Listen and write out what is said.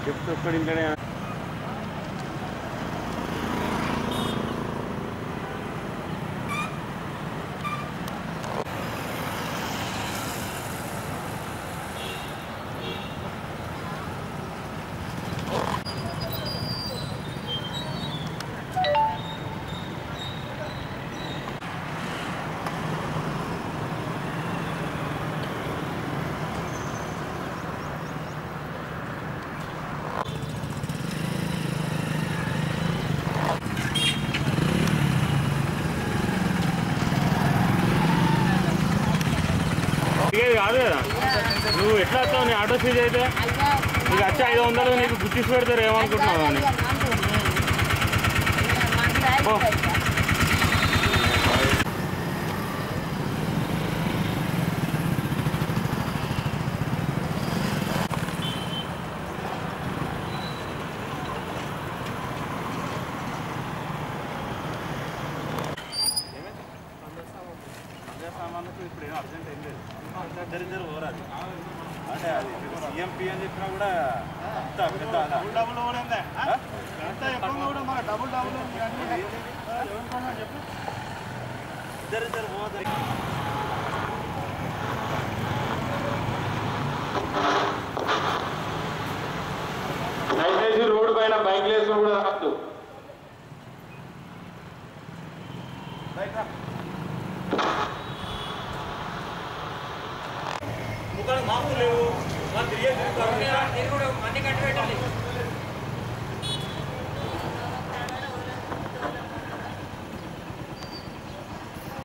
చెప్తే ఒక్కడి ఇంట్లోనే ఇక కాదు కదా నువ్వు ఎట్లా వస్తావు నీ ఆటో సీజ్ అయితే నీకు వచ్చి ఐదు వందలు నీకు గుర్తించి పెడతారు ఏమనుకుంటున్నావు అని ఓ. సామాన్లకు ఇప్పుడు ఏం అర్జెంట్ ఏం లేదు ఇద్దరు ఇద్దరు పోరాదు అంటే అది సీఎంపీ అని చెప్పినా కూడా అంత పెద్ద అలా. డబుల్ కూడా ఉందా ఆ? ఎంత ఎక్కువ కూడా మన డబుల్ డబుల్ ఇద్దరు ఇద్దరు పోతారు దయచేసి రోడ్డు పైన బైక్ వేసుకుని కూడా రావద్దు ముఖాలు మామూలు లేవు వాళ్ళు తిరిగే తిరుగుతారు. మీరు కూడా మంది కట్టి పెట్టాలి